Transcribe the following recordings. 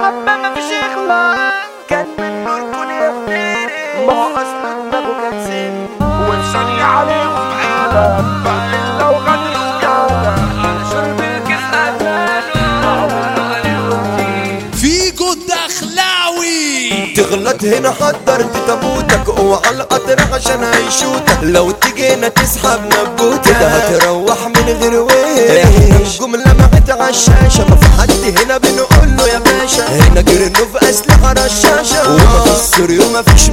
محبة مفيش إخلاص كان من نوركم يفتري ما هو أصلا دماغه كان سم وانساني عليهم عيلة بقى لو غدر وجالة على شرب فيجو الدخلاوي تغلط هنا حضرت تابوتك اوعى القطر عشان هيشوتك لو تجينا تسحب نبوتك كده هتروح من غير وين احنا الجملة معت عالشاشة ما في حد هنا بنقول له يا باشا هنا جرنو في اسلحة رشاشة وما فيش سوري وما فيش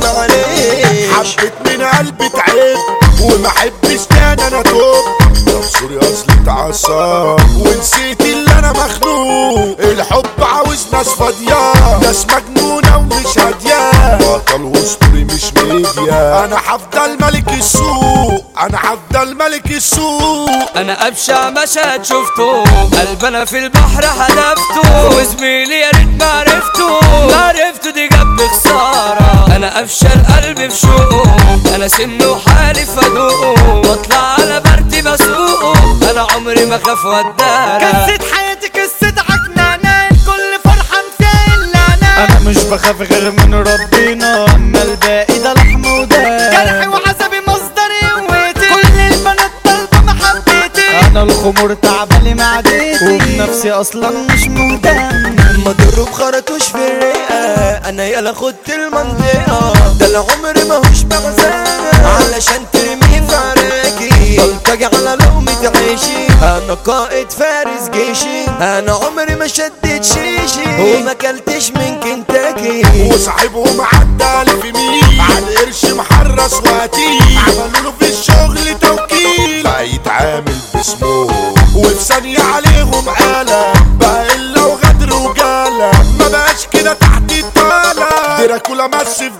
معلش حبيت من قلبي تعب وما احبش تاني انا توب طب سوري اصلي اتعصب ونسيت اللي انا مخنوق الحب عاوز ناس فاضية ناس مجنونة ومش هادية بطل واسطوري مش ميديا انا هفضل ملك السوق انا هفضل ملك السوق انا ابشع مشهد شفته قلب انا في البحر حدفته وزميلي يا ريت ما عرفته ما عرفته دي جنب خساره انا افشل قلبي في شوقه انا سن وحالف ادوقه واطلع على برتي بسوقه انا عمري ما خاف ودارة قصة حياتي قصة عكنانة كل فرحة فيها إلا أنا انا مش بخاف غير من ربنا اما الباقي ده لحم ودم جرحي وعذابي مصدر قوتي كل البنات طالبة محبتي انا الخمور تعبالي معدتي وبنفسي اصلا مش مهتم مضروب خرطوش في الرئة انا يلا خدت المنطقة ده العمر ماهوش مغزانا علشان ترميه في عراكي بلطجي على لقمة عيشي انا قائد فارس جيشي انا عمري ما شدت شيشي وما كلتش من كنتاكي وصاحبهم عدى في مين على القرش محرس وقتيل عملوا له في الشغل توكيل بقى يتعامل باسمه وفي ثانية عليهم آلة بقى إلا وغدر وجالة ما بقاش كده تحت الطالة دراكولا مس في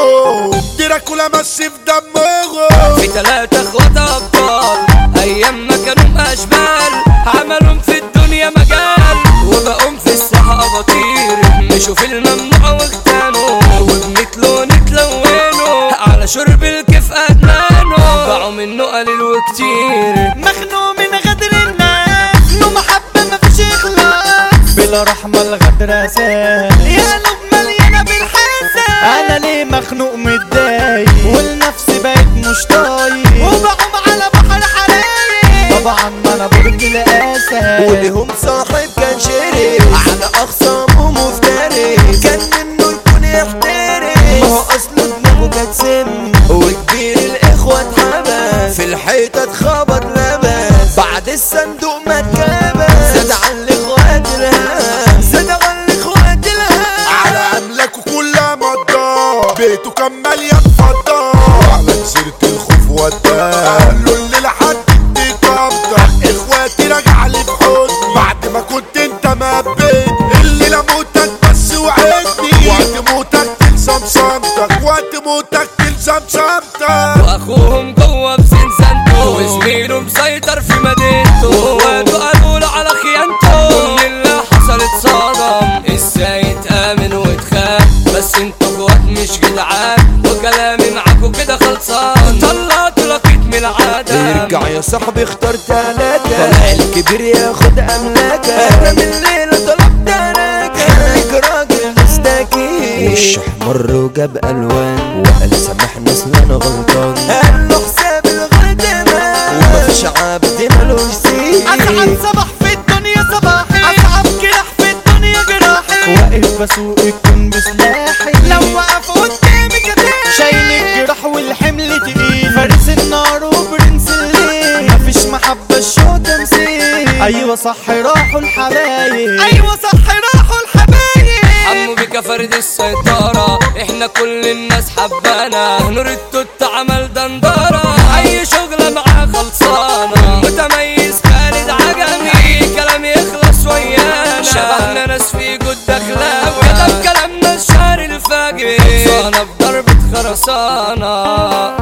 دمه دراكولا مس في دمه في تلاتة اخوات ابطال ايام ما كانوا اشبال عملهم في الدنيا مجال وبقوم في الساحة اباطير مشوا في الممنوع واغتانوا وبنتلو نتلونوا على شرب الكيف ادمانوا باعوا منه قليل وكتير مخنوق من غدر الناس له محبة مفيش إخلاص بلا رحمة الغدر اساس يا قلوب مليانة بالحسد انا ليه مخنوق متضايق والنفس بقت مش طايق وبعوم على بحر حرايق طبعا ما انا برج الاسد ولهم صاحب كان شريك على اخصامه مفتري كان منه يكون يحترس ما هو اصله دماغه كانت سم وكبير الاخوة اتحبس في الحيطة اتخبط لبس بعد الصندوق ما اتكبس زاد على الاخوات الهم زاد على الاخوات الهم على املاكه كلها مضى بيته كان مليان فضة وعلى جزيرة الخوف وداه قال له اللي لحد دي قبضة اخواتي راجع لي بحضن بعد ما كنت انت مبيت اللي لموتك بس وعدني وقت موتك تلزم صمتك وقت موتك تلزم صمتك واخوهم جوه في زنزانته وزميله مسيطر في مدينته واخواته قالوا له على خيانته ومن اللي حصلت صدم ازاي تامن وتخاف بس انتوا اخوات مش جدعان وكلامي معاكوا كده خلصان طلعتوا لقيت من العدم ارجع يا صاحبي اختار تلاته طلع الكبير ياخد املاكك انا من الليله طلبت اراك خليك راجل مستكين وش احمر وجاب الوان وقال سامحنا اصل انا غلطان قال له حساب الغلط مان ومفيش عبد ملوش سين أسعد صباح في الدنيا صباحي أصعب جراح في الدنيا جراحي واقف بسوق الكون بسلاحي لو وقف قدامي كتير شايل الجراح والحمل تقيل فارس النار وبرنس الليل مفيش محبة الشو تمثيل ايوه صح راحوا الحبايب أيوة صح راحوا الحبايب حمو بك فرد السيطرة احنا كل الناس حبانا نور التوت عمل دندرة اي شغلة معاه خلصانة متميز خالد عجمي كلام يخلص ويانا شبهنا ناس في جود اخلاوي كتب كلامنا الشعر الفاجر خلصانة بضربة خرسانة